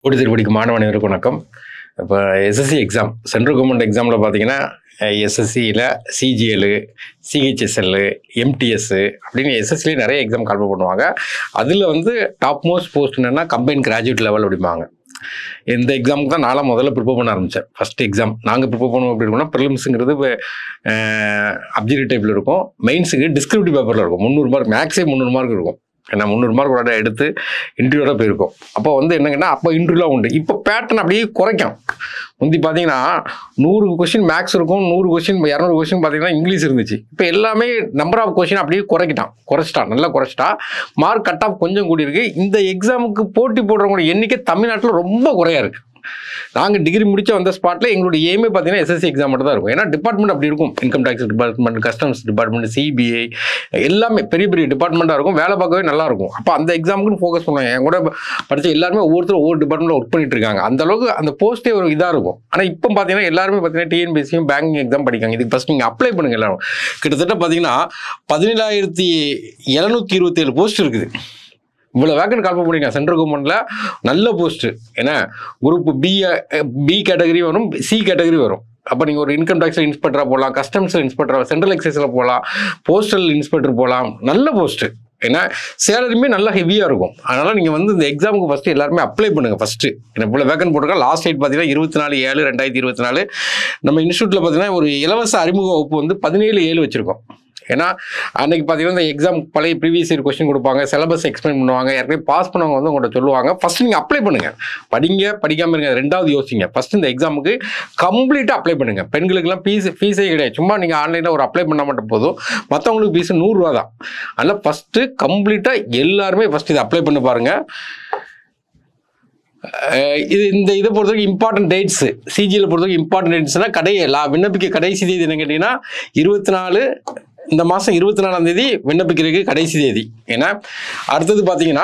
கூடி திருப்படிக்கு மாணவனருக்கு வணக்கம் இப்போ எஸ்எஸ்சி எக்ஸாம் சென்ட்ரல் கவர்மெண்ட் எக்ஸாமில் பார்த்தீங்கன்னா எஸ்எஸ்சியில் சிஜிஎல் சிஹெச்எஸ்எல் எம்டிஎஸ் அப்படின்னு எஸ்எஸ்சிலே நிறைய எக்ஸாம் கால்ப பண்ணுவாங்க அதில் வந்து டாப் மோஸ்ட் போஸ்ட் என்னென்னா கம்பைன் கிராஜுவேட் லெவல் அப்படிம்பாங்க இந்த எக்ஸாமுக்கு தான் நாளாக முதல்ல ப்ரிப்பேர் பண்ண ஆரம்பித்தேன் ஃபஸ்ட் எக்ஸாம் நாங்கள் ப்ரிப்பேர் பண்ணுவோம் அப்படி இருக்கோம்னா ப்ரிலிம்ஸுங்கிறது அப்ஜெக்டிவ் டைப்பில் இருக்கும் மெயின்ஸுக்கு டிஸ்கிரிப்டிவ் பேப்பரில் இருக்கும் முந்நூறு மார்க் மேக்ஸே முந்நூறு மார்க் இருக்கும் ஏன்னா முந்நூறு மார்க் ஒரு தடவை எடுத்து இன்டர்வியூட போயிருக்கோம் அப்போ வந்து என்னங்கன்னா அப்போ இன்டர்வியூலாம் உண்டு இப்போ பேட்டர்ன் அப்படியே குறைக்கும் முந்தி பார்த்தீங்கன்னா நூறு கொஸ்டின் மேக்ஸ் இருக்கும் நூறு கொஸ்டின் இரநூறு கொஸ்டின் பார்த்தீங்கன்னா இங்கிலீஷ் இருந்துச்சு இப்போ எல்லாமே நம்பர் ஆஃப் கொஸ்டின் அப்படியே குறைக்கிட்டான் குறைச்சிட்டான் நல்லா குறைச்சிட்டா மார்க் கட் ஆஃப் கொஞ்சம் கூடியிருக்கு இந்த எக்ஸாமுக்கு போட்டி போடுறவங்களோட எண்ணிக்கை தமிழ்நாட்டில் ரொம்ப குறையா இருக்கு நாங்கள் டிகிரி முடிச்ச வந்த ஸ்பாட்டில் எங்களுடைய எய்மே பார்த்தீங்கன்னா எஸ்எஸ்சி எக்ஸாம் மட்டும் தான் இருக்கும் ஏன்னா டிபார்ட்மெண்ட் அப்படி இருக்கும் income tax department customs department CBI எல்லாமே பெரிய பெரிய டிபார்ட்மெண்ட்டாக இருக்கும் வேலை பார்க்கவே நல்லா இருக்கும் அப்போ அந்த எக்ஸாமுக்குன்னு ஃபோக்கஸ் பண்ணுவாங்க என் கூட படித்த எல்லாருமே ஒவ்வொருத்தரும் ஒவ்வொரு டிபார்ட்மெண்ட்டில் ஒர்க் பண்ணிட்டு இருக்காங்க அந்த அளவுக்கு அந்த போஸ்ட்டே ஒரு இதாக இருக்கும் ஆனால் இப்போ பார்த்தீங்கன்னா எல்லாருமே பார்த்தீங்கன்னா டிஎன்பிஎஸ்சியும் பேங்கிங் எக்ஸாம் படிக்காங்க இதுக்கு ஃபஸ்ட் நீங்கள் அப்ளை பண்ணுங்க எல்லாரும் கிட்டத்தட்ட பார்த்தீங்கன்னா பதினேழாயிரத்தி எழுநூற்றி இருபத்தேழு போஸ்ட் இருக்குது இவ்வளோ வேக்கன் கால் பண்ணிருக்கேன் சென்ட்ரல் கவர்மெண்ட்டில் நல்ல போஸ்ட்டு ஏன்னா குரூப் பி பி கேட்டகரி வரும் சி கேட்டகரி வரும் அப்போ நீங்கள் ஒரு இன்கம் டேக்ஸில் இன்ஸ்பெக்டராக போகலாம் கஸ்டம்ஸில் இன்ஸ்பெக்டராக சென்ட்ரல் எக்ஸைஸில் போகலாம் போஸ்டல் இன்ஸ்பெக்டர் போகலாம் நல்ல போஸ்ட்டு ஏன்னா சேலரியுமே நல்லா ஹெவியாக இருக்கும் அதனால் நீங்கள் வந்து இந்த எக்ஸாமுக்கு ஃபஸ்ட்டு எல்லாருமே அப்ளை பண்ணுங்கள் ஃபஸ்ட்டு என்ன இவ்வளோ வேக்கன் போட்டிருக்கா லாஸ்ட் டேட் பார்த்தீங்கன்னா இருபத்தி நாலு ஏழு ரெண்டாயிரத்தி இருபத்தி நாலு நம்ம இன்ஸ்டியூட்டில் பார்த்தீங்கன்னா ஒரு இலவச அறிமுக வகுப்பு வந்து பதினேழு ஏழு வச்சுருக்கோம் ஏன்னா அன்னைக்கு பார்த்தீங்கன்னா இந்த எக்ஸாம் பழைய ப்ரீவியஸ் இயர் கொஸ்டின் கொடுப்பாங்க சிலபஸ் எக்ஸ்பிளைன் பண்ணுவாங்க ஏற்கனவே பாஸ் பண்ணவங்க வந்து உங்கள்கிட்ட சொல்லுவாங்க ஃபர்ஸ்ட் நீங்கள் அப்ளை பண்ணுங்க படிங்க படிக்காமல் இருங்க ரெண்டாவது யோசிங்க ஃபர்ஸ்ட் இந்த எக்ஸாமுக்கு கம்ப்ளீட்டாக அப்ளை பண்ணுங்க பெண்களுக்கெல்லாம் ஃபீஸ் ஃபீஸே கிடையாது சும்மா நீங்கள் ஆன்லைனில் ஒரு அப்ளை பண்ணால் மட்டும் போதும் மற்றவங்களுக்கு ஃபீஸ் நூறுரூவா தான் அதனால் ஃபஸ்ட்டு கம்ப்ளீட்டாக எல்லாருமே ஃபஸ்ட் இதை அப்ளை பண்ணி பாருங்க அஹ் இது இந்த இதை பொறுத்தவரைக்கும் இம்பார்ட்டன்ட் டேட்ஸ் சிஜியில் பொறுத்தவரைக்கும் இம்பார்ட்டன்ட் டேட்ஸ்னால் கடை லா விண்ணப்பிக்க கடைசி தேதி என்ன கேட்டிங்கன்னா இருபத்தி நாலு இந்த மாதம் இருபத்தி நாலாம் தேதி விண்ணப்பிக்கிறதுக்கு கடைசி தேதி ஏன்னா அடுத்தது பார்த்தீங்கன்னா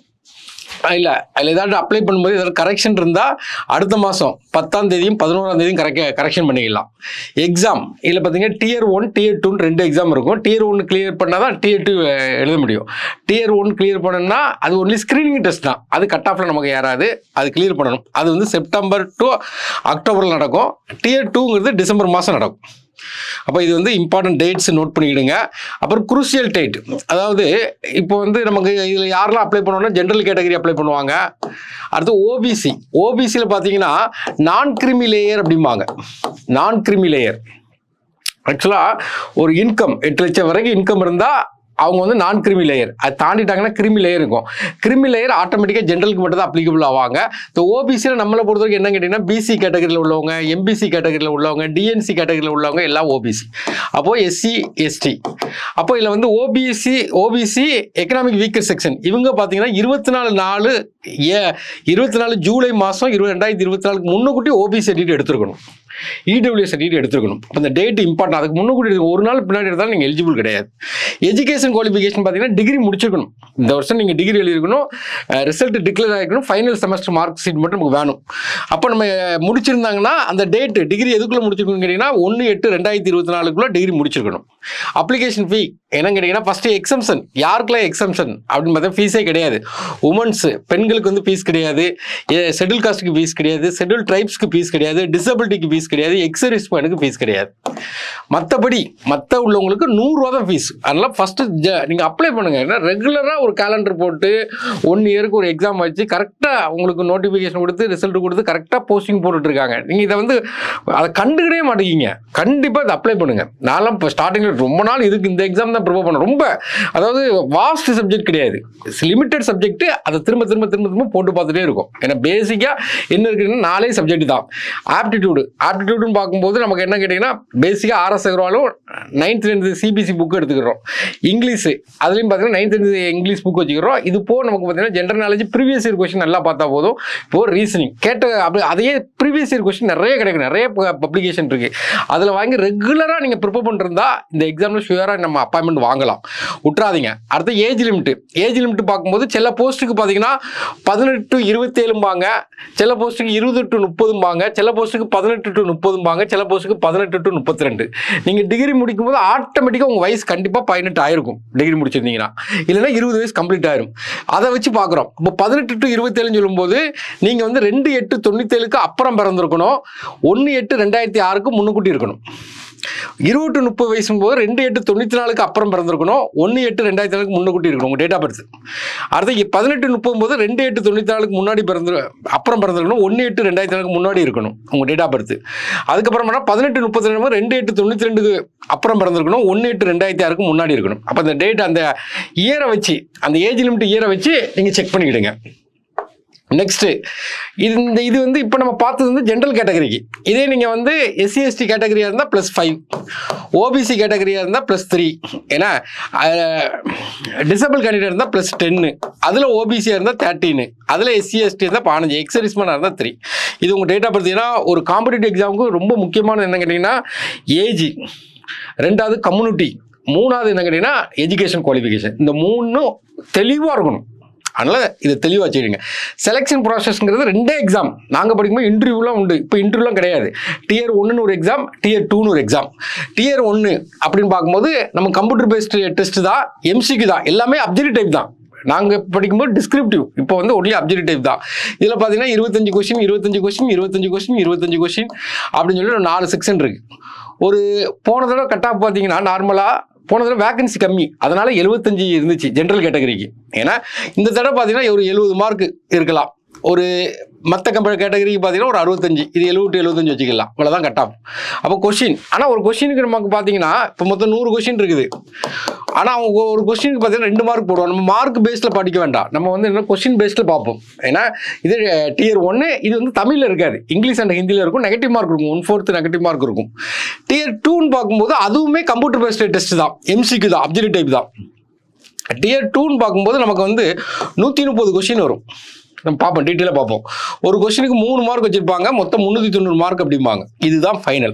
இல்லை அதில் ஏதாவது அப்ளை பண்ணும்போது ஏதாவது கரெக்ஷன் இருந்தால் அடுத்த மாதம் பத்தாம் தேதியும் பதினோராம் தேதியும் கரெக்ட் கரெக்ஷன் பண்ணிக்கலாம் எக்ஸாம் இதில் பார்த்தீங்கன்னா டியர் ஒன் டியர் டூன்னு ரெண்டு எக்ஸாம் இருக்கும் டியர் ஒன் கிளியர் பண்ணால் தான் டியர் டூ எழுத முடியும் டியர் ஒன் கிளியர் பண்ணணும்னா அது ஒன்லி ஸ்க்ரீனிங் டெஸ்ட் தான் அது கட் ஆஃபில் நமக்கு ஏறாது அது கிளியர் பண்ணணும் அது வந்து செப்டம்பர் டு அக்டோபரில் நடக்கும் டியர் டூங்கிறது டிசம்பர் மாதம் நடக்கும் அப்போ இது வந்து இம்பார்ட்டன்ட் டேட்ஸ் நோட் பண்ணிக்கிடுங்க அப்புறம் குரூசியல் டேட் அதாவது இப்போ வந்து நமக்கு இதில் யாரெல்லாம் அப்ளை பண்ணுவோம்னா ஜென்ரல் கேட்டகரி அப்ளை பண்ணுவாங்க அடுத்து ஓபிசி ஓபிசியில் பார்த்தீங்கன்னா நான் கிரிமி லேயர் அப்படிம்பாங்க நான் கிரிமி லேயர் ஆக்சுவலாக ஒரு இன்கம் எட்டு லட்சம் வரைக்கும் இன்கம் இருந்தால் அவங்க வந்து நான் கிரிமி லேயர் அது தாண்டிட்டாங்கன்னா கிரிமி லேயர் இருக்கும் கிரிமி லேயர் ஆட்டோமேட்டிக்காக ஜென்ரலுக்கு மட்டும் தான் அப்ளிகபிள் ஆவாங்க இந்த ஓபிசியில் நம்மளை பொறுத்த வரைக்கும் என்ன கேட்டிங்கன்னா பிசி கேட்டகரியில் உள்ளவங்க எம்பிசி கேட்டகரியில் உள்ளவங்க டிஎன்சி கேட்டகரியில் உள்ளவங்க எல்லாம் ஓபிசி அப்போது எஸ்சி எஸ்டி அப்போ இதில் வந்து OBC OBC economic weaker section இவங்க பார்த்தீங்கன்னா இருபத்தி நாலு நாலு ஏ இருபத்தி நாலு ஜூலை மாதம் இருபது ரெண்டாயிரத்தி இருபத்தி நாலுக்கு முன்னுக்கூட்டி ஓபிசி சர்டிஃபிகேட் எடுத்துருக்கணும் இடபிள்யூ சர்டிஃபிகேட் எடுத்துருக்கணும் அப்போ இந்த டேட் இம்பார்ட்டன் அதுக்கு முன்னுக்கூட்டி எடுத்து- ஒரு நாள் பின்னாடி எடுத்தாலும் நீங்கள் எலிஜிபிள் கிடையாது எஜுகேஷன் குவாலிஃபிகேஷன் பார்த்தீங்கன்னா டிகிரி முடிச்சிருக்கணும் இந்த வருஷம் நீங்கள் டிகிரி எழுதிருக்கணும் ரிசல்ட் டிக்ளேர் ஆகிருக்கணும் ஃபைனல் செமஸ்டர் மார்க் ஷீட் மட்டும் நமக்கு வேணும் அப்போ நம்ம முடிச்சிருந்தாங்கன்னா அந்த டேட் டிகிரி எதுக்குள்ளே முடிச்சிருக்கணும் கேட்டிங்கன்னா ஒன்று எட்டு ரெண்டாயிரத்தி இருபத்தி நாலுக்குள்ளே டிகிரி முடிச்சிருக்கணும் அப்ளிகேஷன் ஃபீ என்னன்னு கேட்டிங்கன்னா ஃபஸ்ட்டு எக்ஸம்ஷன் யாருக்கெல்லாம் எக்ஸம்ஷன் அப்படின்னு பார்த்தா ஃபீஸே கிடையாது உமன்ஸ் பெண்களுக்கு வந்து ஃபீஸ் கிடையாது ஷெட்யூல் காஸ்ட்டுக்கு ஃபீஸ் கிடையாது ஷெட்யூல் ட்ரைப்ஸ்க்கு ஃபீஸ் கிடையாது டிசபிலிட்டிக்கு ஃபீஸ் கிடையாது எக்ஸரிஸ் மேனுக்கு ஃபீஸ் கிடையாது மற்றபடி மற்ற உள்ளவங்களுக்கு நூறுரூவா தான் ஃபீஸ் அதனால் ஃபஸ்ட்டு ஜ நீங்கள் அப்ளை பண்ணுங்கள் ஏன்னா ரெகுலராக ஒரு கேலண்டர் போட்டு ஒன் இயருக்கு ஒரு எக்ஸாம் வச்சு கரெக்டாக உங்களுக்கு நோட்டிஃபிகேஷன் கொடுத்து ரிசல்ட் கொடுத்து கரெக்டாக போஸ்டிங் போட்டுட்டு இருக்காங்க நீங்கள் இதை வந்து அதை கண்டுக்கிடவே மாட்டேங்கிங்க கண்டிப்பாக இதை அப்ளை பண்ணுங்கள் நான்லாம் இப்போ ஸ்டார்டிங்கில் ரொம்ப நாள் இதுக்கு இந்த எக்ஸாம் தான் ப்ரிப்பேர் பண்ணேன் ரொம்ப அதாவது வாஸ்ட் சப்ஜெக்ட் கிடையாது லிமிட்டட் சப்ஜெக்ட் அதை திரும்ப திரும்ப திரும்ப திரும்ப போட்டு பார்த்துட்டே இருக்கும் ஏன்னா பேசிக்காக என்ன இருக்குன்னா நாலே சப்ஜெக்ட் தான் ஆப்டிடியூடு ஆப்டிடியூடுன்னு பார்க்கும்போது நமக்கு என்ன கேட்டிங்கன்னா பேசிக்காக ஆர்எஸ் அகர்வாலும் நைன்த் டென்த்து சிபிசி புக் எடுத்துக்கிறோம் இங்கிலீஷ் அதுலேயும் பார்த்தீங்கன்னா நைன்த் டென்த்து இங்கிலீஷ் புக் வச்சுக்கிறோம் இது போக நமக்கு பார்த்தீங்கன்னா general knowledge previous year question நல்லா பார்த்தா போதும் இப்போ ரீசனிங் கேட்ட அப்படி அதையே ப்ரீவியஸ் இயர் கொஸ்டின் நிறைய கிடைக்கும் நிறைய பப்ளிகேஷன் இருக்குது அதில் வாங்கி ரெகுலராக நீங்கள் ப்ரிப்பேர் பண்ணிருந்தா இந்த எக்ஸாமில் ஷுவராக நம்ம அப்பாயின்மெண்ட் வாங்கலாம் விட்றாதீங்க அடுத்து ஏஜ் லிமிட் ஏஜ் லிமிட் பார்க்கும்போது சில போஸ்ட்டுக்கு பார்த்தீங்கன்னா பதினெட்டு டு இருபத்தேழும்பாங்க சில போஸ்ட்டுக்கு இருபது டு முப்பதும்பாங்க சில போஸ்ட்டுக்கு பதினெட்டு டு முப்பதும்பாங்க சில போஸ்ட்டுக்கு பதினெட்டு டு முப்பத்தி ரெண்டு நீங்கள் டிகிரி முடிக்கும் போது ஆட்டோமேட்டிக்காக உங்கள் வயசு கண்டிப்பாக பதினெட்டு ஆயிருக்கும் டிகிரி முடிச்சிருந்தீங்கன்னா இல்லைன்னா இருபது வயசு கம்ப்ளீட் ஆயிரும் அதை வச்சு பார்க்குறோம் இப்போ பதினெட்டு டு இருபத்தேழுன்னு சொல்லும்போது நீங்கள் வந்து ரெண்டு எட்டு தொண்ணூத்தேழுக்கு அப்புறம் பிறந்திருக்கணும் ஒன்று எட்டு ரெண்டாயிரத்தி ஆறுக்கு முன்னுக்கூட்டி இருக்கணும் இருபது டு முப்பது வயசும் போது ரெண்டு எட்டு தொண்ணூற்றி நாலுக்கு அப்புறம் பிறந்திருக்கணும் ஒன்று எட்டு ரெண்டாயிரத்தி நாலுக்கு முன்னுக்கூட்டி இருக்கணும் உங்கள் டேட் ஆஃப் பர்த் அடுத்து பதினெட்டு முப்பது போது ரெண்டு எட்டு தொண்ணூற்றி நாலுக்கு முன்னாடி பிறந்து அப்புறம் பிறந்திருக்கணும் ஒன்று எட்டு ரெண்டாயிரத்தி நாலுக்கு முன்னாடி இருக்கணும் உங்கள் டேட் ஆஃப் பர்த் அதுக்கப்புறம் பண்ணால் பதினெட்டு முப்பத்தி ரெண்டு ரெண்டு எட்டு தொண்ணூற்றி ரெண்டுக்கு அப்புறம் பிறந்திருக்கணும் ஒன்று எட்டு ரெண்டாயிரத்தி ஆறுக்கு முன்னாடி இருக்கணும் அப்போ அந்த டேட் அந்த இயரை வச்சு அந்த ஏஜ் லிமிட் இயரை வச்சு நீங்கள் செக் பண்ணிக்கிடுங்க நெக்ஸ்ட்டு இது இந்த இது வந்து இப்போ நம்ம பார்த்தது வந்து ஜென்ரல் கேட்டகரிக்கு இதே நீங்கள் வந்து எஸ்சி எஸ்டி கேட்டகரியாக இருந்தால் ப்ளஸ் ஃபைவ் ஓபிசி கேட்டகரியாக இருந்தால் ப்ளஸ் த்ரீ ஏன்னா டிசபிள் கேண்டிடேட் இருந்தால் ப்ளஸ் டென்னு அதில் ஓபிசியாக இருந்தால் தேர்ட்டீனு அதில் எஸ்சி எஸ்டி இருந்தால் பதினஞ்சு எக்ஸரிஸ்மனாக இருந்தால் த்ரீ இது உங்கள் டேட் ஆஃப் பர்த் ஏன்னா ஒரு காம்படிட்டிவ் எக்ஸாமுக்கு ரொம்ப முக்கியமானது என்ன கேட்டிங்கன்னா ஏஜ் ரெண்டாவது கம்யூனிட்டி மூணாவது என்ன கேட்டிங்கன்னா எஜுகேஷன் குவாலிஃபிகேஷன் இந்த மூணும் தெளிவாக இருக்கணும் அதனால் இதை தெளிவாக வச்சுக்கிடுங்க செலெக்ஷன் ப்ராசஸ்ங்கிறது ரெண்டே எக்ஸாம் நாங்கள் படிக்கும்போது இன்டர்வியூலாம் உண்டு இப்போ இன்டர்வியூலாம் கிடையாது டியர் ஒன்றுன்னு ஒரு எக்ஸாம் டியர் டூன்னு ஒரு எக்ஸாம் டியர் ஒன்று அப்படின்னு பார்க்கும்போது நம்ம கம்ப்யூட்டர் பேஸ்டு டெஸ்ட் தான் எம்சிக்கு தான் எல்லாமே அப்ஜெக்டிவ் டைப் தான் நாங்கள் படிக்கும்போது டிஸ்கிரிப்டிவ் இப்போ வந்து ஒன்லி அப்ஜெக்டிவ் டைப் தான் இதில் பார்த்தீங்கன்னா இருபத்தஞ்சு கொஸ்டின் இருபத்தஞ்சு கொஸ்டின் இருபத்தஞ்சு கொஸ்டின் இருபத்தஞ்சு கொஸ்டின் அப்படின்னு சொல்லி ஒரு நாலு செக்ஷன் இருக்கு ஒரு போன தடவை கட் ஆஃப் பார்த்தீங்கன்னா நார்மலாக போன தடவை வேகன்சி கம்மி அதனால எழுபத்தஞ்சு இருந்துச்சு ஜென்ரல் கேட்டகரிக்கு ஏன்னா இந்த தடவை பார்த்தீங்கன்னா ஒரு எழுபது மார்க் இருக்கலாம் ஒரு மற்ற கம்ப கேட்டகரிக்கு பார்த்தீங்கன்னா ஒரு அறுபத்தஞ்சு இது எழுபட்டு எழுபத்தஞ்சு வச்சுக்கலாம் இவ்வளோதான் கட் ஆஃப் அப்போ கொஷின் ஆனால் ஒரு கொஷினுக்கு நமக்கு பார்த்தீங்கன்னா இப்போ மொத்தம் நூறு கொஷின் இருக்குது ஆனால் அவங்க ஒரு கொஸ்டினுக்கு பார்த்தீங்கன்னா ரெண்டு மார்க் போடுவோம் நம்ம மார்க் பேஸில் படிக்க வேண்டாம் நம்ம வந்து என்ன கொஸ்டின் பேஸில் பார்ப்போம் ஏன்னா இது டியர் ஒன்று இது வந்து தமிழில் இருக்காது இங்கிலீஷ் அண்ட் ஹிந்தியில் இருக்கும் நெகட்டிவ் மார்க் இருக்கும் ஒன் ஃபோர்த் நெகட்டிவ் மார்க் இருக்கும் டியர் டூன்னு பார்க்கும்போது அதுவுமே கம்ப்யூட்டர் பேஸ்டு டெஸ்ட் தான் எம்சிக்கு தான் அப்ஜெக்டிவ் டைப் தான் டியர் டூன்னு பார்க்கும்போது நமக்கு வந்து நூற்றி முப்பது கொஷின் வரும் நம்ம பார்ப்போம் டீட்டெயிலாக பார்ப்போம் ஒரு கொஸ்டினுக்கு மூணு மார்க் வச்சுருப்பாங்க மொத்தம் முந்நூற்றி தொண்ணூறு மார்க் அப்படிம்பாங்க இதுதான் final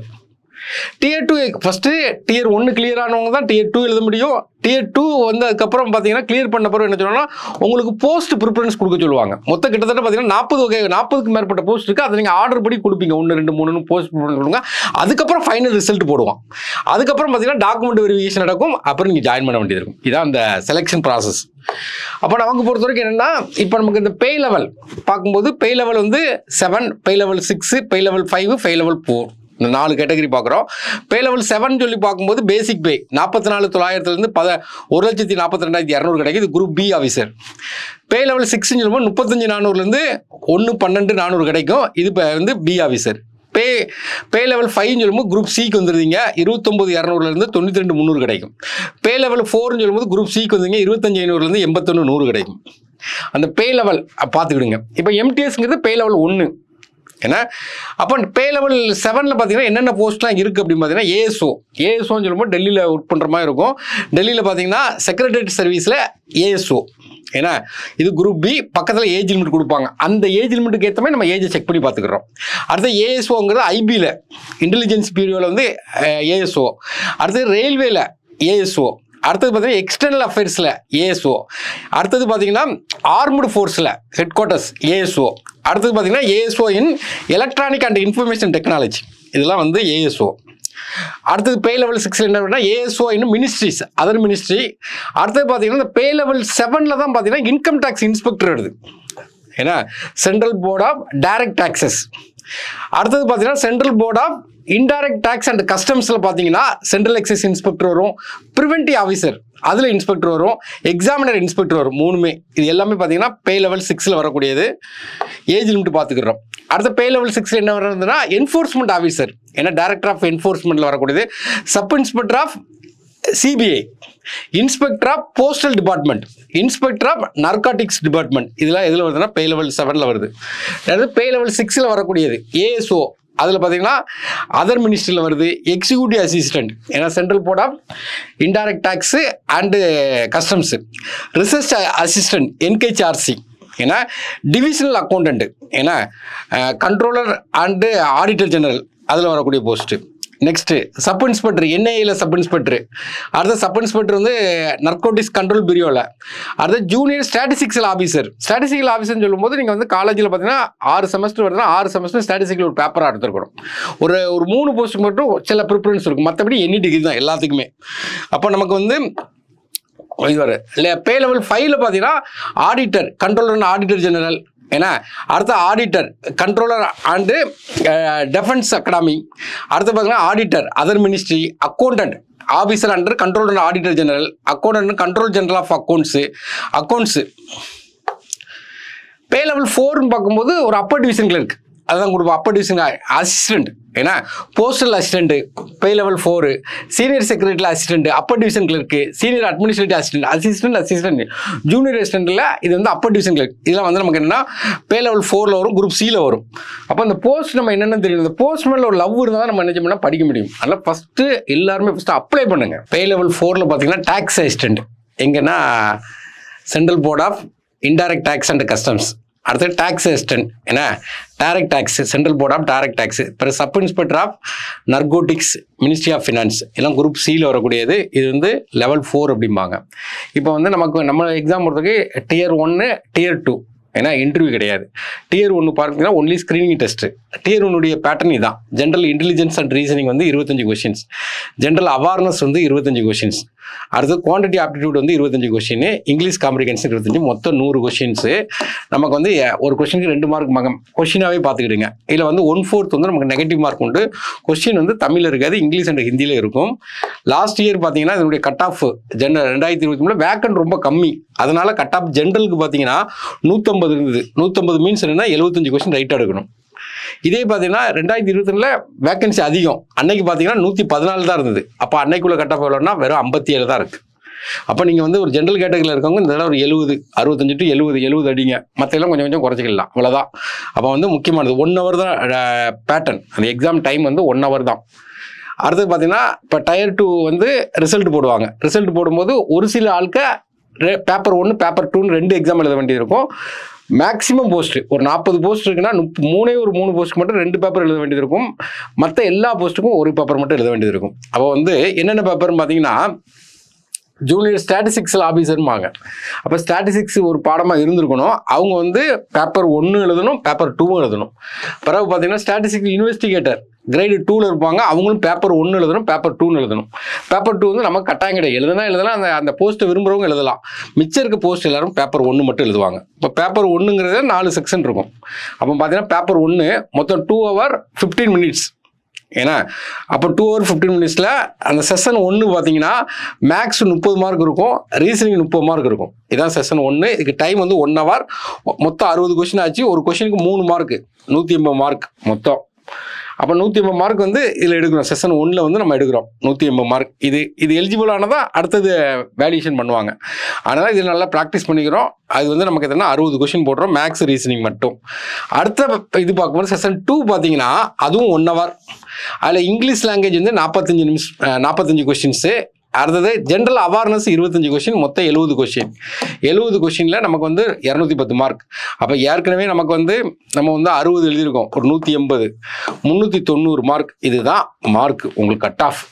tier two first tier ஒன்று கிளியர் ஆனவங்க தான் டியர் டூ எழுத முடியும் டியர் டூ வந்து அதுக்கப்புறம் பார்த்தீங்கன்னா கிளியர் பண்ண பிறகு என்ன சொல்லணும்னா உங்களுக்கு போஸ்ட் ப்ரிஃபரன்ஸ் கொடுக்க சொல்லுவாங்க மொத்தம் கிட்டத்தட்ட பார்த்தீங்கன்னா நாற்பது வகை நாற்பதுக்கு மேற்பட்ட போஸ்ட் இருக்குது அதை நீங்கள் ஆர்டர் படி கொடுப்பீங்க ஒன்று ரெண்டு மூணு போஸ்ட் கொடுங்க அதுக்கப்புறம் ஃபைனல் ரிசல்ட் போடுவான் அதுக்கப்புறம் பார்த்தீங்கன்னா டாக்குமெண்ட் வெரிஃபிகேஷன் நடக்கும் அப்புறம் நீங்கள் ஜாயின் பண்ண வேண்டியது இருக்கும் இதான் அந்த செலெக்ஷன் ப்ராசஸ் அப்போ நமக்கு பொறுத்த வரைக்கும் என்னென்னா இப்போ நமக்கு இந்த பே லெவல் பார்க்கும்போது பே லெவல் வந்து seven pay level six pay level five pay level four இந்த நாலு கேட்டகரி பார்க்குறோம் பே லெவல் செவன் சொல்லி பார்க்கும்போது பேசிக் பே நாற்பத்தி நாலு தொள்ளாயிரத்துலேருந்து பத ஒரு லட்சத்தி நாற்பத்தி ரெண்டாயிரத்தி இரநூறு கிடைக்குது group B officer pay level சிக்ஸ்னு சொல்லும்போது முப்பத்தஞ்சு நானூறுலேருந்து ஒன்று பன்னெண்டு நானூறு கிடைக்கும் இது இப்போ வந்து B officer pay pay level ஃபைவ்னு சொல்லும்போது குரூப் சிக்கு வந்துருந்தீங்க இருபத்தொம்பது இரநூறுலேருந்து தொண்ணூற்றி ரெண்டு முந்நூறு கிடைக்கும் பே லெவல் ஃபோர்னு சொல்லும்போது குரூப் சிக்கு வந்தீங்க இருபத்தஞ்சு ஐநூறுலேருந்து எண்பத்தொன்று நூறு கிடைக்கும் அந்த பே லெவல் பார்த்துக்கிடுங்க இப்போ எம்டிஎஸ்ங்கிறது பே லெவல் ஒன்று ஏன்னா அப்போ பே லெவல் செவனில் பார்த்தீங்கன்னா என்னென்ன போஸ்ட்லாம் இருக்குது அப்படின்னு பார்த்தீங்கன்னா ஏஎஸ்ஓ ஏஎஸ்ஓன்னு சொல்லும்போது டெல்லியில் ஒர்க் பண்ணுற மாதிரி இருக்கும் டெல்லியில் பார்த்தீங்கன்னா செக்ரட்டரியேட் சர்வீஸில் ஏஎஸ்ஓ ஏன்னா இது குரூப் பி பக்கத்தில் ஏஜ் லிமிட் கொடுப்பாங்க அந்த ஏஜ் லிமிட்டுக்கு ஏற்ற மாதிரி நம்ம ஏஜை செக் பண்ணி பார்த்துக்கிறோம் அடுத்து ஏஎஸ்ஓங்கிறது ஐபியில் இன்டெலிஜென்ஸ் பியூரோவில் வந்து ஏஎஸ்ஓ அடுத்தது ரயில்வேல ஏஎஸ்ஓ அடுத்தது பார்த்தீங்கன்னா எக்ஸ்டர்னல் அஃபேர்ஸில் ஏஎஸ்ஓ அடுத்தது பார்த்தீங்கன்னா ஆர்முடு ஃபோர்ஸில் ஹெட் குவார்ட்டர்ஸ் ஏஎஸ்ஓ அடுத்தது பார்த்தீங்கன்னா ASO in electronic and information technology இதெல்லாம் வந்து ஏஎஸ்ஓ அடுத்தது பே லெவல் சிக்ஸில் என்ன அப்படின்னா ஏஎஸ்ஓ இன்னும் மினிஸ்ட்ரிஸ் அதர் மினிஸ்ட்ரி அடுத்தது பார்த்தீங்கன்னா இந்த பே லெவல் செவனில் தான் பார்த்தீங்கன்னா இன்கம் டேக்ஸ் இன்ஸ்பெக்டர் வருது ஏன்னா central board of direct taxes அடுத்தது பார்த்தீங்கன்னா central board of indirect tax and கஸ்டம்ஸில் பார்த்தீங்கன்னா சென்ட்ரல் எக்ஸைஸ் இன்ஸ்பெக்டர் வரும் ப்ரிவென்டிவ் ஆஃபீஸர் அதில் இன்ஸ்பெக்டர் வரும் எக்ஸாமினர் இன்ஸ்பெக்டர் வரும் மூணுமே இது எல்லாமே பார்த்தீங்கன்னா பே லெவல் சிக்ஸில் வரக்கூடியது ஏஜ் லிமிட் பார்த்துக்கிறோம் அடுத்த பே லெவல் சிக்ஸில் என்ன வருதுன்னா என்ஃபோர்ஸ்மெண்ட் ஆஃபீஸர் ஏன்னா டைரக்டர் ஆஃப் என்ஃபோர்ஸ்மெண்ட்டில் வரக்கூடியது sub inspector of CBI inspector of postal department inspector of narcotics department இதெல்லாம் எதில் வருதுன்னா பே லெவல் செவனில் வருது அதாவது பே லெவல் சிக்ஸில் வரக்கூடியது ஏஎஸ்ஓ அதில் பார்த்தீங்கன்னா அதர் மினிஸ்ட்ரியில் வருது எக்ஸிக்யூட்டிவ் அசிஸ்டன்ட் ஏன்னா central board of indirect tax and customs research assistant NHRC ஏன்னா டிவிஷனல் அக்கௌண்டன்ட் ஏன்னா கண்ட்ரோலர் அண்டு ஆடிட்டர் ஜெனரல் அதில் வரக்கூடிய போஸ்ட்டு நெக்ஸ்ட் சப் இன்ஸ்பெக்டர் என்ஐஏல சப் இன்ஸ்பெக்டர் அடுத்த சப் இன்ஸ்பெக்டர் வந்து நர்கோட்டிக்ஸ் கண்ட்ரோல் பிரியோவில் அடுத்த ஜூனியர் ஸ்டாட்டிஸ்டிக்ஸல் ஆஃபீஸர் ஸ்டாட்டிஸ்டிக்கல் ஆஃபீஸர்னு சொல்லும்போது நீங்கள் வந்து காலேஜில் பார்த்தீங்கன்னா ஆறு செமஸ்டர் வருதுன்னா ஆறு செமஸ்டர் ஸ்டாட்டிஸ்டிக்கல் ஒரு பேப்பராக எடுத்துருக்கணும் ஒரு ஒரு மூணு போஸ்ட் மட்டும் சில ப்ரிஃபரன்ஸ் இருக்கும் மற்றபடி எனி டிகிரி தான் எல்லாத்துக்குமே அப்போ நமக்கு வந்து இது வர இல்லை பே லெவல் ஃபைவ்ல பார்த்தீங்கன்னா auditor controller and auditor general ஏன்னா அடுத்த auditor controller and defence academy அடுத்து பார்த்தீங்கன்னா auditor other ministry accountant officer under control and auditor general accountant control general of accounts accounts pay level ஃபோர்னு பார்க்கும்போது ஒரு அப்பர் டிவிஷன் கிளர்க் அதுதான் கொடுப்போம் upper division assistant ஏன்னா postal assistant pay level four senior secretary assistant upper division clerk senior administrative assistant assistant assistant junior அசிஸ்டன்ட்டில் இது வந்து Appar division clerk இதெல்லாம் வந்து நமக்கு என்னன்னா பே லெவல் ஃபோரில் வரும் குரூப் சியில் வரும் அப்போ அந்த போஸ்ட் நம்ம என்னென்னு தெரியும் இந்த போஸ்ட் மேலே ஒரு லவ் இருந்தால் தான் நம்ம என்ன பண்ணால் படிக்க முடியும் அதனால் ஃபஸ்ட்டு எல்லாருமே ஃபஸ்ட்டு அப்ளை பண்ணுங்க பே லெவல் ஃபோரில் பார்த்தீங்கன்னா டேக்ஸ் அசிஸ்டன்ட் எங்கன்னா central board of indirect tax and customs அடுத்து டேக்ஸ் அசிஸ்டன்ட் என்ன direct tax central board of direct tax அப்புறம் sub inspector of narcotics ministry of finance எல்லாம் குரூப் சியில் வரக்கூடியது இது வந்து லெவல் ஃபோர் அப்படிம்பாங்க இப்போ வந்து நமக்கு நம்ம எக்ஸாம் பொறுத்தவரைக்கு டியர் ஒன்று டியர் டூ ஏன்னா இன்டர்வியூ கிடையாது டியர் ஒன்று பார்த்தீங்கன்னா ஒன்லி ஸ்க்ரீனிங் டெஸ்ட்டு டியர் ஒன்னுடைய பேட்டர்ன் இதான் ஜென்ரல் இன்டெலிஜென்ஸ் அண்ட் ரீசனிங் வந்து இருபத்தஞ்சு கொஷின்ஸ் ஜென்ரல் அவேர்னஸ் வந்து இருபத்தஞ்சு கொஷின்ஸ் அடுத்து குவான்டிட்டி ஆப்டிடியூட் வந்து இருபத்தஞ்சு கொஷின் இங்கிலீஷ் காம்ப்ரிகன்ஷன் இருபத்தஞ்சு மொத்தம் நூறு கொஷின்ஸு நமக்கு வந்து அஹ், ஒரு கொஷினுக்கு ரெண்டு மார்க் மகம் கொஷினாகவே பார்த்துக்கிடுங்க இதில் வந்து ஒன் ஃபோர்த் வந்து நமக்கு நெகட்டிவ் மார்க் உண்டு கொஷின் வந்து தமிழில் இருக்காது இங்கிலீஷ் அண்ட் ஹிந்தியில் இருக்கும் லாஸ்ட் இயர் பார்த்தீங்கன்னா இதனுடைய கட் ஆஃப் ஜென்ரல் ரெண்டாயிரத்தி இருபத்தி மூணு வேக்கன் ரொம்ப கம்மி அதனால கட் ஆஃப் ஜென்ரலுக்கு பார்த்தீங்கன்னா நூற்றம்பது இருந்தது நூற்றம்பது மீன்ஸ் என்னன்னா எழுபத்தஞ்சு கொஷின் ரைட்டாக எடுக்கணும் இதே பார்த்தீங்கன்னா ரெண்டாயிரத்தி இருபத்தி வேகன்சி அதிகம் அன்னைக்கு பார்த்தீங்கன்னா நூற்றி பதினாலு தான் இருந்தது அப்போ அன்னைக்குள்ள கட் ஆஃப் எவ்வளோன்னா வெறும் ஐம்பத்தி ஏழு தான் இருக்குது அப்போ நீங்கள் வந்து ஒரு ஜென்ரல் கேட்டகரியில் இருக்கவங்க இந்த தடவை ஒரு எழுபது அறுபத்தஞ்சு டு எழுபது எழுபது அடிங்க மற்ற எல்லாம் கொஞ்சம் கொஞ்சம் குறைச்சிக்கலாம் அவ்வளோதான் அப்போ வந்து முக்கியமானது ஒன் ஹவர் தான் பேட்டர்ன் அந்த எக்ஸாம் டைம் வந்து ஒன் ஹவர் தான் அடுத்தது பார்த்தீங்கன்னா இப்போ டயர் டூ வந்து ரிசல்ட் போடுவாங்க ரிசல்ட் போடும்போது ஒரு சில ஆட்க பேப்பர் ஒன்று பேப்பர் டூன்னு ரெண்டு எக்ஸாம் எழுத வேண்டியது இருக்கும் மேக்ஸிமம் போஸ்ட் ஒரு நாற்பது போஸ்ட் இருக்குன்னா முப் மூணே ஒரு மூணு போஸ்ட் மட்டும் ரெண்டு பேப்பர் எழுத வேண்டியது இருக்கும் மற்ற எல்லா போஸ்ட்டுக்கும் ஒரு பேப்பர் மட்டும் எழுத வேண்டியது இருக்கும் அப்போ வந்து என்னென்ன பேப்பர்னு பார்த்தீங்கன்னா ஜூனியர் ஸ்டாட்டிஸ்டிக்ஸில் ஆஃபீஸர்மாங்க அப்போ ஸ்டாட்டிஸ்டிக்ஸ் ஒரு பாடமாக இருந்திருக்கணும் அவங்க வந்து பேப்பர் ஒன்று எழுதணும் பேப்பர் டூவும் எழுதணும் பிறகு பார்த்தீங்கன்னா ஸ்டாட்டிஸ்டிக்ஸ் இன்வெஸ்டிகேட்டர் கிரேடு டூவில் இருப்பாங்க அவங்களும் பேப்பர் ஒன்று எழுதணும் பேப்பர் டூன்னு எழுதணும் பேப்பர் டூ வந்து நமக்கு கட்டாயம் கிடையாது எழுதுனா எழுதலாம் அந்த அந்த போஸ்ட்டை விரும்புகிறவங்க எழுதலாம் மிச்சம் இருக்க போஸ்ட் எல்லாரும் பேப்பர் ஒன்று மட்டும் எழுதுவாங்க இப்போ பேப்பர் ஒன்றுங்கிறத நாலு செக்ஷன் இருக்கும் அப்போ பார்த்தீங்கன்னா பேப்பர் ஒன்று மொத்தம் டூ ஹவர் ஃபிஃப்டீன் மினிட்ஸ் ஏன்னா அப்போ டூ ஹவர் ஃபிஃப்டீன் மினிட்ஸில் அந்த செஷன் ஒன்று பார்த்தீங்கன்னா மேக்ஸ் முப்பது மார்க் இருக்கும் ரீசனிங் முப்பது மார்க் இருக்கும் இதான் செஷன் ஒன்று இதுக்கு டைம் வந்து ஒன் ஹவர் மொத்தம் அறுபது கொஷின் ஆச்சு ஒரு கொஷினுக்கு மூணு மார்க் நூற்றி எண்பது மார்க் மொத்தம் அப்போ நூற்றி எண்பது மார்க் வந்து இதில் எடுக்கிறோம் செஷன் ஒன்றில் வந்து நம்ம எடுக்கிறோம் நூற்றி எண்பது மார்க் இது இது எலிஜிபிள் ஆனதான் அடுத்தது வேல்யூஷன் பண்ணுவாங்க அதனால் இதில் நல்லா ப்ராக்டிஸ் பண்ணிக்கிறோம் அது வந்து நமக்கு எத்தனை அறுபது கொஷின் போடுறோம் மேக்ஸ் ரீசனிங் மட்டும் அடுத்த இது பார்க்கும்போது செஷன் டூ பார்த்தீங்கன்னா அதுவும் ஒன் ஹவர் அதில் இங்கிலீஷ் லாங்குவேஜ் வந்து நாற்பத்தஞ்சு நிமிஷம் நாற்பத்தஞ்சு கொஷின்ஸு அடுத்தது ஜென்ரல் அவேர்னஸ் இருபத்தஞ்சு கொஷின் மொத்தம் எழுபது கொஷின் எழுபது கொஷினில் நமக்கு வந்து இரநூத்தி பத்து மார்க் அப்போ ஏற்கனவே நமக்கு வந்து நம்ம வந்து அறுபது எழுதியிருக்கோம் ஒரு நூற்றி எண்பது முந்நூற்றி தொண்ணூறு மார்க் இதுதான் மார்க் உங்களுக்கு கட் ஆஃப்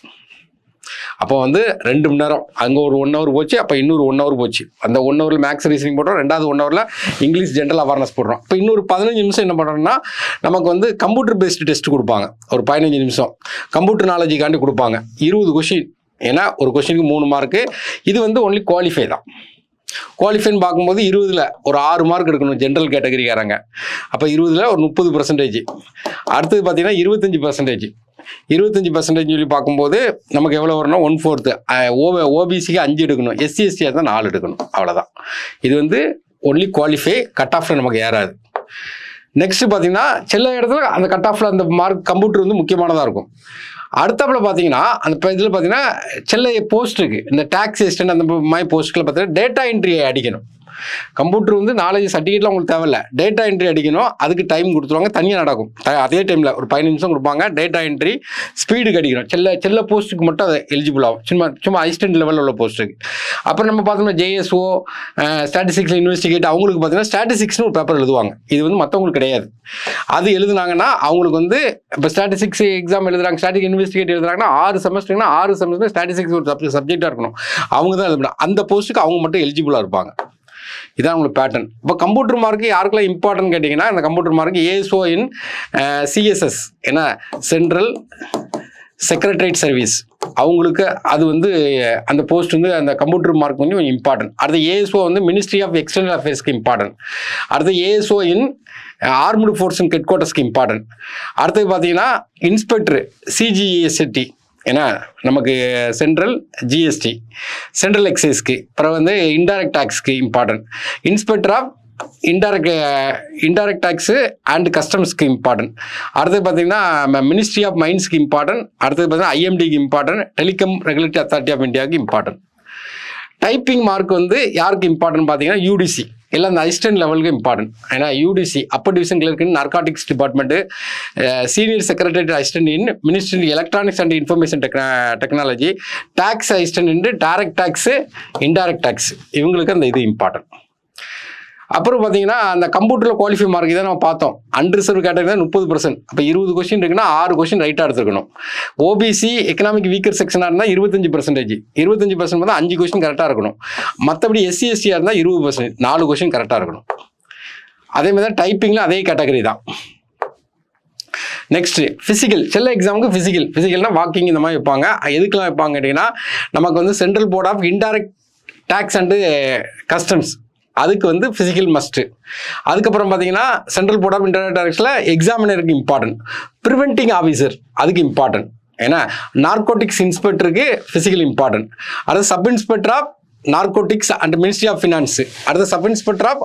அப்போ வந்து ரெண்டு மணி நேரம் அங்கே ஒரு ஒன் ஹவர் போச்சு அப்போ இன்னொரு ஒன் ஹவர் போச்சு அந்த ஒன் ஹவரில் மேக்ஸ் ரீசனிங் போடுறோம் ரெண்டாவது ஒன் ஹவரில் இங்கிலீஷ் ஜென்ரல் அவேர்னஸ் போடுறோம் இப்போ இன்னொரு பதினஞ்சு நிமிஷம் என்ன பண்ணுறோம்னா நமக்கு வந்து கம்ப்யூட்டர் பேஸ்டு டெஸ்ட் கொடுப்பாங்க ஒரு பதினஞ்சு நிமிஷம் கம்ப்யூட்டர் நாலேஜுக்காண்டி கொடுப்பாங்க இருபது கொஷின் ஏன்னா ஒரு கொஷினுக்கு மூணு மார்க்கு இது வந்து ஒன்லி குவாலிஃபை தான் குவாலிஃபைன்னு பார்க்கும்போது இருபதில் ஒரு ஆறு மார்க் எடுக்கணும் ஜென்ரல் கேட்டகரிக்காரங்க அப்போ இருபதில் ஒரு முப்பது பர்சன்டேஜ் அடுத்தது பார்த்தீங்கன்னா இருபத்தஞ்சி பர்சன்டேஜ் இருபத்தஞ்சி பர்சன்டேஜ் சொல்லி பார்க்கும்போது நமக்கு எவ்வளோ வரணும் ஒன் ஃபோர்த்து ஓ ஓபிசிக்கு அஞ்சு எடுக்கணும் எஸ்சி எஸ்டியாக தான் நாலு எடுக்கணும் அவ்வளோதான் இது வந்து ஒன்லி குவாலிஃபை கட் ஆஃபில் நமக்கு ஏறாது நெக்ஸ்ட் பார்த்தீங்கன்னா சில இடத்துல அந்த கட் ஆஃபில் அந்த மார்க் கம்ப்யூட்டர் வந்து முக்கியமானதாக இருக்கும் அடுத்தப்பல பார்த்தீங்கன்னா அந்த இதில் பார்த்தீங்கன்னா சில போஸ்ட் இருக்கு இந்த டேக்ஸ் அசிஸ்டன்ட் அந்த மாதிரி போஸ்ட்டில் பார்த்தீங்கன்னா டேட்டா என்ட்ரி அடிக்கணும் கம்ப்யூட்டர் வந்து நாலேஜ் சர்டிஃபிகேட்லாம் உங்களுக்கு தேவையில்ல டேட்டா என்ட்ரி அடிக்கணும் அதுக்கு டைம் கொடுத்துருவாங்க தனியாக நடக்கும் த- அதே டைமில் ஒரு பதினஞ்சு நிமிஷம் கொடுப்பாங்க டேட்டா என்ட்ரி ஸ்பீடுக்கு அடிக்கணும் செல்ல செல்ல போஸ்ட்டுக்கு மட்டும் அது எலிஜிபிள் ஆகும் சும்மா சும்மா அசிஸ்டன்ட் லெவலில் உள்ள போஸ்ட்டுக்கு அப்புறம் நம்ம பார்த்தோம்னா ஜேஎஸ்ஓ ஸ்டாட்டிஸ்டிக்ஸில் இன்வெஸ்டிகேட் அவங்களுக்கு பார்த்தீங்கன்னா ஸ்டாட்டிஸ்டிக்ஸ்னு ஒரு பேப்பர் எழுதுவாங்க இது வந்து மற்றவங்களுக்கு கிடையாது அது எழுதுனாங்கன்னா அவங்களுக்கு வந்து இப்போ ஸ்டாட்டிஸ்டிக்ஸ் எக்ஸாம் எழுதுறாங்க ஸ்டாட்டிக் இன்வெஸ்டிகேட் எழுதுறாங்கன்னா ஆறு செமஸ்டர்னா ஆறு செமஸ்டர் ஸ்டாட்டிஸ்டிக்ஸ் ஒரு சப்ஜெக்ட் சப்ஜெக்டாக இருக்கணும் அவங்க தான் எழுதணும் அந்த போஸ்ட்டுக்கு அவங்க மட்டும் எலிஜிபிளாக இருப்பாங்க இதான் உங்களுக்கு பேட்டர்ன் இப்போ கம்ப்யூட்டர் மார்க்கு யாருக்கெல்லாம் இம்பார்ட்டன்ட் கேட்டிங்கன்னா இந்த computer mark ASO in CSS ஏன்னா சென்ட்ரல் செக்ரட்டரியேட் சர்வீஸ் அவங்களுக்கு அது வந்து அந்த போஸ்ட் வந்து அந்த கம்ப்யூட்டர் மார்க் வந்து கொஞ்சம் இம்பார்ட்டன்ட் அடுத்து ஏஎஸ்ஓ வந்து மினிஸ்ட்ரி ஆஃப் எக்ஸ்டர்னல் அஃபேர்ஸ்க்கு இம்பார்ட்டன்ட் அடுத்து ASO in armed force in head குவார்ட்டர்ஸ்க்கு இம்பார்ட்டன்ட் அடுத்தது பார்த்தீங்கன்னா இன்ஸ்பெக்டர் சிஜிஎஸ்டி ஏன்னா நமக்கு சென்ட்ரல் ஜிஎஸ்டி சென்ட்ரல் எக்ஸைஸ்க்கு அப்புறம் வந்து இன்டைரக்ட் டேக்ஸ்க்கு important inspector of indirect indirect tax and கஸ்டம்ஸ்க்கு இம்பார்ட்டன்ட் அடுத்தது பார்த்தீங்கன்னா மினிஸ்ட்ரி ஆஃப் மைன்ஸ்க்கு இம்பார்ட்டன்ட் அடுத்தது பார்த்தீங்கன்னா ஐஎம்டிக்கு important telecom regulatory authority of இந்தியாவுக்கு இம்பார்ட்டன்ட் டைப்பிங் மார்க் வந்து யாருக்கு இம்பார்ட்டன்ட் பார்த்தீங்கன்னா யூடிசி எல்லாம் அந்த அசிஸ்டன்ட் லெவலுக்கு இம்பார்ட்டன்ட் ஏன்னா UDC upper division clerk narcotics department senior secretary assistant in ministry electronics and information techno technology tax assistant in direct tax indirect tax இவங்களுக்கு அந்த இது இம்பார்ட்டன்ட் அப்புறம் பார்த்தீங்கன்னா அந்த கம்ப்யூட்டரில் குவாலிஃபை மார்க் இதை நம்ம பார்த்தோம் அன்ரிசர்வ் கேட்டகரி தான் முப்பது பர்சன்ட் அப்போ இருபது கொஸ்டின் இருக்குன்னா ஆறு கொஸ்டின் ரைட்டாக எடுத்துருக்கணும் ஓபிசி எக்கனாமிக் வீக்கர் செக்ஷனாக இருந்தால் இருபத்தஞ்சு பர்சன்டேஜ் இருபத்தஞ்சு பர்சன்ட் தான் அஞ்சு கொஸ்டின் கரெக்டாக இருக்கணும் மற்றபடி எஸ்சி எஸ்டியாக இருந்தால் இருபது பர்சன்ட் நாலு கொஸ்டின் கரெக்டாக இருக்கணும் அதே மாதிரி தான் டைப்பிங்கில் அதே கேட்டகரி தான் நெக்ஸ்ட் ஃபிசிக்கல் செல்ல எக்ஸாமுக்கு ஃபிசிக்கல் ஃபிசிக்கல்னா வாக்கிங் இந்த மாதிரி வைப்பாங்க எதுக்கெல்லாம் வைப்பாங்க கேட்டிங்கன்னா நமக்கு வந்து central board of indirect tax and customs அதுக்கு வந்து ஃபிசிக்கல் மஸ்ட்டு அதுக்கப்புறம் பார்த்தீங்கன்னா சென்ட்ரல் போர்ட் ஆஃப் இன்டர்நெட் டேரக்ஷனில் எக்ஸாமினருக்கு இம்பார்ட்டன்ட் ப்ரிவென்டிங் ஆஃபீஸர் அதுக்கு இம்பார்ட்டன்ட் ஏன்னா நார்கோட்டிக்ஸ் இன்ஸ்பெக்டருக்கு ஃபிசிக்கல் இம்பார்ட்டன்ட் அடுத்து sub inspector of narcotics and ministry of finance அடுத்து sub inspector of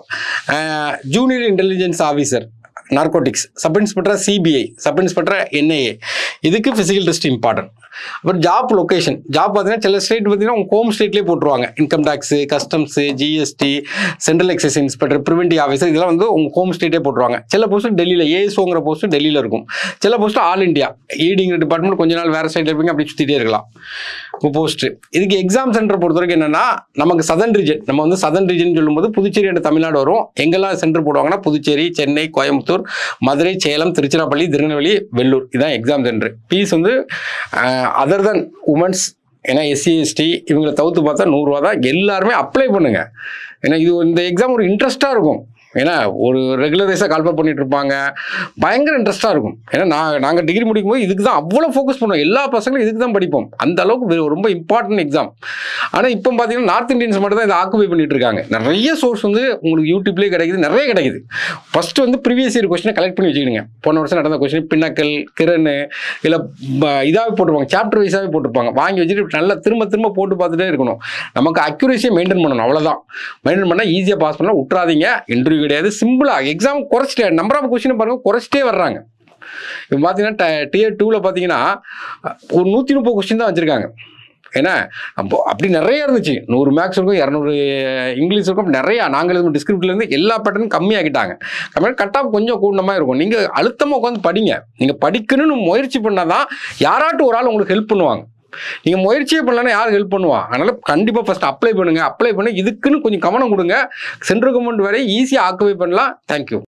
junior intelligence officer narcotics sub inspector CBI sub inspector NIA இதுக்கு physical test important அப்புறம் job location job பார்த்தீங்கன்னா சில state பார்த்தீங்கன்னா உங்கள் home ஸ்டேட்லேயே போட்டுருவாங்க income tax customs GST central excise inspector preventive officer இதெல்லாம் வந்து உங்கள் ஹோம் ஸ்டேட்டே போட்டுருவாங்க சில போஸ்ட் டெல்லியில் ஏஎஸ்ஓங்கிற போஸ்ட் டெல்லியில் இருக்கும் சில போஸ்ட் ஆல் இந்தியா ஈடிங்கிற டிபார்ட்மெண்ட் கொஞ்ச நாள் வேறு சைடில் இருப்பீங்க அப்படி சுற்றிட்டே இருக்கலாம் போஸ்ட்டு இதுக்கு எக்ஸாம் சென்டர் பொறுத்த வரைக்கும் என்னன்னா நமக்கு சதன் ரீஜன் நம்ம வந்து சதன் ரீஜன் சொல்லும்போது புதுச்சேரி அண்ட் தமிழ்நாடு வரும் எங்கெல்லாம் சென்டர் போடுவாங்கன்னா புதுச்சேரி சென்னை கோயம்புத்தூர் மதுரை சேலம் திருச்சிராப்பள்ளி திருநெல்வேலி வெள்ளூர் இதுதான் எக்ஸாம் சென்டர் ஃபீஸ் வந்து அதர் தன் உமன்ஸ் ஏன்னா எஸ்சி எஸ்டி இவங்களை தவிர்த்து பார்த்தா நூறுரூவா தான் எல்லாருமே அப்ளை பண்ணுங்க ஏன்னா இது இந்த எக்ஸாம் ஒரு இன்ட்ரெஸ்ட்டாக இருக்கும் ஏன்னா ஒரு ரெகுலரைஸாக கால்பர் பண்ணிட்டு இருப்பாங்க பயங்கர இன்ட்ரெஸ்ட்டாக இருக்கும் ஏன்னா நான் நாங்கள் டிகிரி முடிக்கும் போது இதுக்கு தான் அவ்வளோ ஃபோக்கஸ் பண்ணுவோம் எல்லா பசங்களும் இதுக்கு தான் படிப்போம் அந்த அளவுக்கு வெ- ரொம்ப இம்பார்ட்டன்ட் எக்ஸாம் ஆனால் இப்போ பார்த்தீங்கன்னா நார்த் இந்தியன்ஸ் மட்டும் தான் இதை ஆக்குபை பண்ணிட்டு இருக்காங்க நிறைய சோர்ஸ் வந்து உங்களுக்கு யூடியூப்லேயே கிடைக்குது நிறைய கிடைக்குது ஃபர்ஸ்ட் வந்து ப்ரீவியஸ் இயர் கொஸ்டினை கலெக்ட் பண்ணி வச்சுக்கிடுங்க போன வருஷம் நடந்த கொஸ்டின் பின்னக்கல் கிரண் இல்லை இதாகவே போட்டிருப்பாங்க சாப்டர் வைஸாகவே போட்டிருப்பாங்க வாங்கி வச்சுட்டு நல்லா திரும்ப திரும்ப போட்டு பார்த்துட்டே இருக்கணும் நமக்கு அக்யூரேசியை மெயின்டைன் பண்ணணும் அவ்வளோதான் மெயின்டைன் பண்ணால் ஈஸியாக பாஸ் பண்ணலாம் விட்றாதீங்க இன்டர்வியூ கிடையாது சிம்பிளாக எக்ஸாம் குறைச்சிட்டே நம்பர் ஆஃப் கொஸ்டின் பாருங்க குறைச்சிட்டே வர்றாங்க இப்போ பார்த்தீங்கன்னா டியர் டூவில் பார்த்தீங்கன்னா ஒரு நூற்றி முப்பது கொஸ்டின் தான் வச்சுருக்காங்க ஏன்னா அப்போ அப்படி நிறைய இருந்துச்சு நூறு மேக்ஸ் இருக்கும் இரநூறு இங்கிலீஷ் இருக்கும் நிறையா நாங்கள் டிஸ்கிரிப்ட்லேருந்து எல்லா பேட்டர்னும் கம்மியாக்கிட்டாங்க கம்மியாக கட் ஆஃப் கொஞ்சம் கூடமாக இருக்கும் நீங்கள் அழுத்தமாக உட்காந்து படிங்க நீங்கள் படிக்கணும்னு முயற்சி பண்ணால் தான் யாராட்டும் ஒரு ஆள் உங்களுக்கு ஹெல்ப் பண்ணுவாங்க நீங்கள் முயற்சியே பண்ணலன்னா யார் ஹெல்ப் பண்ணுவா அதனால் கண்டிப்பாக ஃபஸ்ட் அப்ளை பண்ணுங்கள் அப்ளை பண்ணி இதுக்குன்னு கொஞ்சம் கவனம் கொடுங்க சென்ட்ரல் கவர்மெண்ட் வேலையை ஈஸியாக ஆக்குவை பண்ணலாம் தேங்க்யூ